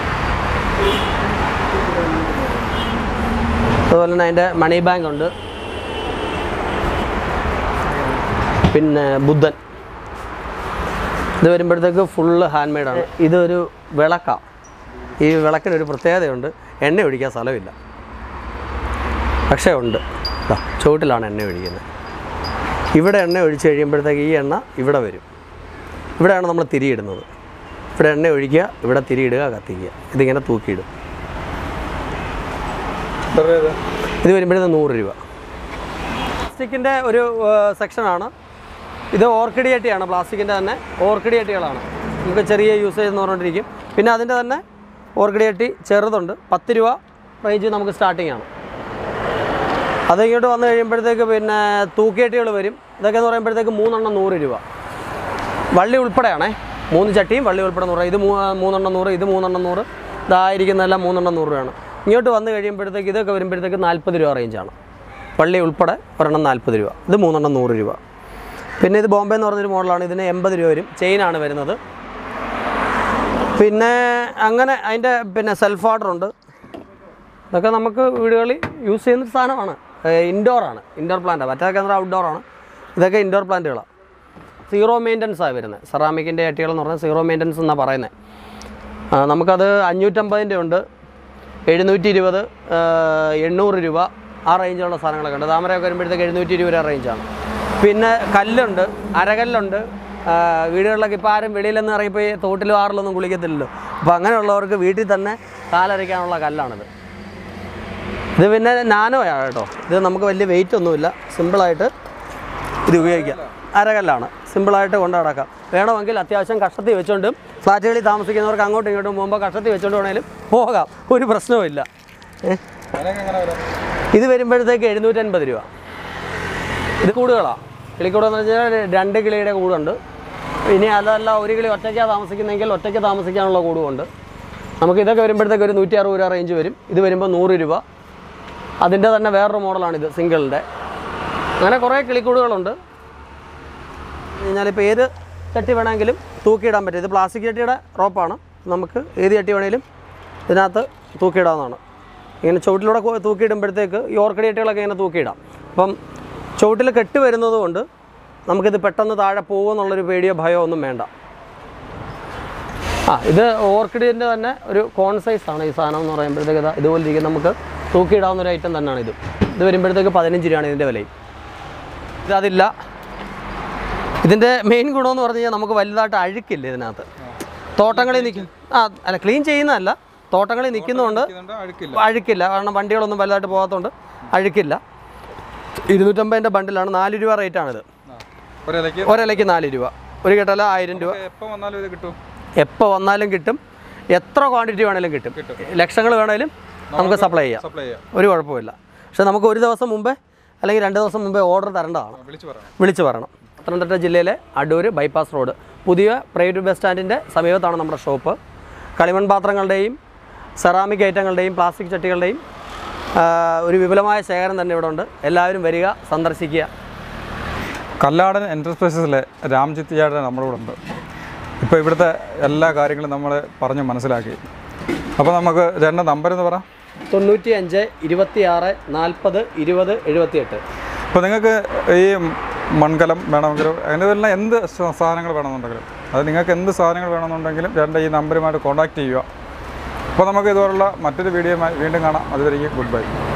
അതുപോലെ തന്നെ അതിൻ്റെ മണി ബാങ്ക് ഉണ്ട് പിന്നെ ബുദ്ധൻ ഇത് വരുമ്പോഴത്തേക്ക് ഫുള്ള് ഹാൻഡ് മെയ്ഡാണ് ഇതൊരു വിളക്കാണ് ഈ വിളക്കിനൊരു പ്രത്യേകതയുണ്ട് എണ്ണ ഒഴിക്കാൻ സ്ഥലമില്ല പക്ഷേ ഉണ്ട് ദാ, ചുവട്ടിലാണ് എണ്ണ ഒഴിക്കുന്നത് ഇവിടെ എണ്ണ ഒഴിച്ച് കഴിയുമ്പോഴത്തേക്ക് ഈ എണ്ണ ഇവിടെ വരും ഇവിടെയാണ് നമ്മൾ തിരിയിടുന്നത് ഇവിടെ എണ്ണ ഒഴിക്കുക ഇവിടെ തിരിയിടുക കത്തിക്കുക ഇതിങ്ങനെ തൂക്കിയിടും ഇത് വരുമ്പോഴത്തേക്ക് നൂറ് രൂപ പ്ലാസ്റ്റിക്കിൻ്റെ ഒരു സെക്ഷനാണ് ഇത് ഓർക്കിഡ് ചട്ടിയാണ് പ്ലാസ്റ്റിക്കിൻ്റെ തന്നെ ഓർക്കിഡ് ചട്ടികളാണ് നമുക്ക് ചെറിയ യൂസേജ് എന്ന് പറഞ്ഞുകൊണ്ടിരിക്കും പിന്നെ അതിൻ്റെ തന്നെ ഓർക്കിഡ് ചട്ടി ചെറുതുണ്ട് പത്ത് രൂപ റേഞ്ച് നമുക്ക് സ്റ്റാർട്ടിംഗ് ആണ് അത് ഇങ്ങോട്ട് വന്നു കഴിയുമ്പോഴത്തേക്ക് പിന്നെ തൂക്കിയട്ടികൾ വരും ഇതൊക്കെ എന്ന് പറയുമ്പോഴത്തേക്ക് മൂന്നെണ്ണം നൂറ് രൂപ വള്ളി ഉൾപ്പെടെയാണേ മൂന്ന് ചട്ടിയും വള്ളി ഉൾപ്പെടെ നൂറ് ഇത് മൂ മൂന്നെണ്ണം നൂറ് ഇത് മൂന്നെണ്ണം നൂറ് ഇതായിരിക്കുന്നതെല്ലാം മൂന്നെണ്ണം നൂറ് രൂപയാണ് ഇങ്ങോട്ട് വന്നു കഴിയുമ്പോഴത്തേക്ക് ഇതൊക്കെ വരുമ്പോഴത്തേക്ക് നാൽപ്പത് രൂപ റേഞ്ചാണ് വള്ളി ഉൾപ്പെടെ ഒരെണ്ണം നാൽപ്പത് രൂപ ഇത് മൂന്നെണ്ണം നൂറ് രൂപ പിന്നെ ഇത് ബോംബെ എന്ന് പറഞ്ഞൊരു മോഡലാണ് ഇതിന് എൺപത് രൂപ വരും ചെയിനാണ് വരുന്നത് പിന്നെ അങ്ങനെ അതിൻ്റെ പിന്നെ സെൽഫ് ഓർഡർ ഉണ്ട് ഇതൊക്കെ നമുക്ക് വീടുകളിൽ യൂസ് ചെയ്യുന്ന ഒരു സാധനമാണ് ഇൻഡോർ ആണ് ഇൻഡോർ പ്ലാന്റ് മറ്റൊക്കെ പറഞ്ഞാൽ ഔട്ട്ഡോർ ആണ് ഇതൊക്കെ ഇൻഡോർ പ്ലാന്റുകളാണ് സീറോ മെയിൻ്റനൻസ് ആണ് വരുന്നത് സെറാമിക്കിൻ്റെ ചട്ടികൾ എന്ന് പറഞ്ഞാൽ സീറോ മെയിൻ്റനൻസ് എന്നാണ് പറയുന്നത് ആ, നമുക്കത് അഞ്ഞൂറ്റമ്പതിൻ്റെ ഉണ്ട് എഴുന്നൂറ്റി ഇരുപത് എണ്ണൂറ് രൂപ ആ റേഞ്ചുള്ള സാധനങ്ങളൊക്കെ ഉണ്ട് താമരയൊക്കെ വരുമ്പോഴത്തേക്ക് എഴുന്നൂറ്റി ഇരുപത് രൂപ റേഞ്ചാണ് പിന്നെ കല്ലുണ്ട് അരകല്ലുണ്ട് ആ, വീടുകളിലൊക്കെ ഇപ്പോൾ ആരും വെളിയിലൊന്നും ഇറങ്ങിപ്പോയി തോട്ടിലും ആറിലൊന്നും കുളിക്കത്തില്ലല്ലോ അപ്പോൾ അങ്ങനെയുള്ളവർക്ക് വീട്ടിൽ തന്നെ കാലരയ്ക്കാനുള്ള കല്ലാണിത് ഇത് പിന്നെ നാനോയാണ് കേട്ടോ ഇത് നമുക്ക് വലിയ വെയിറ്റ് ഒന്നുമില്ല സിമ്പിളായിട്ട് ഇത് ഉപയോഗിക്കാം അരകല്ലാണ് സിമ്പിളായിട്ട് കൊണ്ട് നടക്കാം വേണമെങ്കിൽ അത്യാവശ്യം കഷ്ടത്തിൽ വെച്ചുകൊണ്ടും ഫ്ലാറ്റുകളിൽ താമസിക്കുന്നവർക്ക് അങ്ങോട്ടും ഇങ്ങോട്ടും പോകുമ്പോൾ കഷ്ടത്തിൽ വെച്ചുകൊണ്ട് വേണേലും പോകാം ഒരു പ്രശ്നവുമില്ല ഏ? ഇത് വരുമ്പോഴത്തേക്ക് എഴുന്നൂറ്റൻപത് രൂപ ഇത് കൂടുകളാണ് കിളിക്കൂട് എന്ന് വെച്ചാൽ രണ്ട് കിളിയുടെ കൂടുണ്ട് ഇനി അതല്ല ഒരു കിളി ഒറ്റയ്ക്കാണ് താമസിക്കുന്നതെങ്കിൽ ഒറ്റയ്ക്ക് താമസിക്കാനുള്ള കൂടുമുണ്ട് നമുക്ക് ഇതൊക്കെ വരുമ്പോഴത്തേക്ക് ഒരു നൂറ്റി അറുപത് രൂപ റേഞ്ച് വരും ഇത് വരുമ്പോൾ നൂറ് രൂപ അതിൻ്റെ തന്നെ വേറൊരു മോഡലാണിത് സിംഗിളിൻ്റെ അങ്ങനെ കുറേ കിളിക്കൂടുകളുണ്ട് കഴിഞ്ഞാലിപ്പോൾ ഏത് ചട്ടി വേണമെങ്കിലും തൂക്കിയിടാൻ പറ്റും ഇത് പ്ലാസ്റ്റിക് ചട്ടിയുടെ റോപ്പാണ് നമുക്ക് ഏത് ചട്ടി വേണമെങ്കിലും ഇതിനകത്ത് തൂക്കിയിടാവുന്നതാണ് ഇങ്ങനെ ചുവട്ടിലൂടെ കൊ- തൂക്കിയിടുമ്പോഴത്തേക്ക് ഈ ഓർക്കിഡ് ചട്ടികളൊക്കെ ഇങ്ങനെ തൂക്കിയിടാം അപ്പം ചുവട്ടിൽ കെട്ട് വരുന്നത് കൊണ്ട് നമുക്കിത് പെട്ടെന്ന് താഴെ പോകുമെന്നുള്ളൊരു പേടിയോ ഭയമോ ഒന്നും വേണ്ട ആ ഇത് ഓർക്കിഡിൻ്റെ തന്നെ ഒരു കോൺ സൈസ് ആണ് ഈ സാധനം എന്ന് പറയുമ്പോഴത്തേക്ക് ഇതാ ഇതുപോലെ ഇരിക്കും നമുക്ക് തൂക്കിയിടാവുന്ന ഒരു ഐറ്റം തന്നെയാണ് ഇത് ഇത് വരുമ്പോഴത്തേക്ക് പതിനഞ്ച് രൂപയാണ് ഇതിൻ്റെ വിലയും ഇതതില്ല ഇതിൻ്റെ മെയിൻ ഗുണമെന്ന് പറഞ്ഞു കഴിഞ്ഞാൽ നമുക്ക് വലുതായിട്ട് അഴുക്കില്ല ഇതിനകത്ത് തോട്ടങ്ങളിൽ നിൽക്കും ആ അല്ല ക്ലീൻ ചെയ്യുന്നതല്ല തോട്ടങ്ങളിൽ നിൽക്കുന്നതുകൊണ്ട് അഴുക്കില്ല അഴുക്കില്ല കാരണം വണ്ടികളൊന്നും വലുതായിട്ട് പോകാത്തതുകൊണ്ട് അഴുക്കില്ല ഇരുന്നൂറ്റമ്പതിൻ്റെ ബണ്ടിലാണ് നാല് രൂപ റേറ്റാണിത് ഒരിലയ്ക്ക് ഒരിലയ്ക്ക് നാല് രൂപ ഒരു കെട്ടല ആയിരം രൂപ എപ്പോൾ വന്നാലും ഇത് കിട്ടും എപ്പോൾ വന്നാലും കിട്ടും എത്ര ക്വാണ്ടിറ്റി വേണേലും കിട്ടും ലക്ഷങ്ങൾ വേണേലും നമുക്ക് സപ്ലൈ ചെയ്യാം സപ്ലൈ ചെയ്യാം ഒരു കുഴപ്പമില്ല പക്ഷെ നമുക്ക് ഒരു ദിവസം മുമ്പേ അല്ലെങ്കിൽ രണ്ട് ദിവസം മുമ്പേ ഓർഡർ തരേണ്ടതാണ് വിളിച്ചു പറയണം വിളിച്ചു പറയണം പത്തനംതിട്ട ജില്ലയിലെ അടൂർ ബൈപ്പാസ് റോഡ് പുതിയ പ്രൈവറ്റ് ബസ് സ്റ്റാൻഡിൻ്റെ സമീപത്താണ് നമ്മുടെ ഷോപ്പ് കളിമൺ പാത്രങ്ങളുടെയും സെറാമിക് ഐറ്റങ്ങളുടെയും പ്ലാസ്റ്റിക് ചട്ടികളുടെയും ആ, ഒരു വിപുലമായ ശേഖരം തന്നെ ഇവിടെ ഉണ്ട് എല്ലാവരും വരിക സന്ദർശിക്കുക കല്ലാടൻ എൻ്റർപ്രൈസസിലെ രാംജിത്ത് ചേട്ടൻ നമ്മുടെ കൂടെ ഉണ്ട് ഇപ്പോൾ ഇവിടുത്തെ എല്ലാ കാര്യങ്ങളും നമ്മൾ പറഞ്ഞ് മനസ്സിലാക്കി അപ്പോൾ നമുക്ക് ചേട്ടൻ്റെ നമ്പർ എന്ന് പറ തൊണ്ണൂറ്റി അഞ്ച് ഇരുപത്തിയാറ് നാൽപ്പത് ഇരുപത് എഴുപത്തിയെട്ട് അപ്പോൾ നിങ്ങൾക്ക് ഈ മൺകലം വേണമെങ്കിലും അതിൻ്റെ എല്ലാം എന്ത് സ- സാധനങ്ങൾ വേണമെന്നുണ്ടെങ്കിലും അത് നിങ്ങൾക്ക് എന്ത് സാധനങ്ങൾ വേണമെന്നുണ്ടെങ്കിലും ചേട്ടൻ്റെ ഈ നമ്പറുമായിട്ട് കോൺടാക്റ്റ് ചെയ്യുക അപ്പോൾ നമുക്ക് ഇതുപോലുള്ള മറ്റൊരു വീഡിയോയുമായി വീണ്ടും കാണാം അതുവരെയും ഗുഡ് ബൈ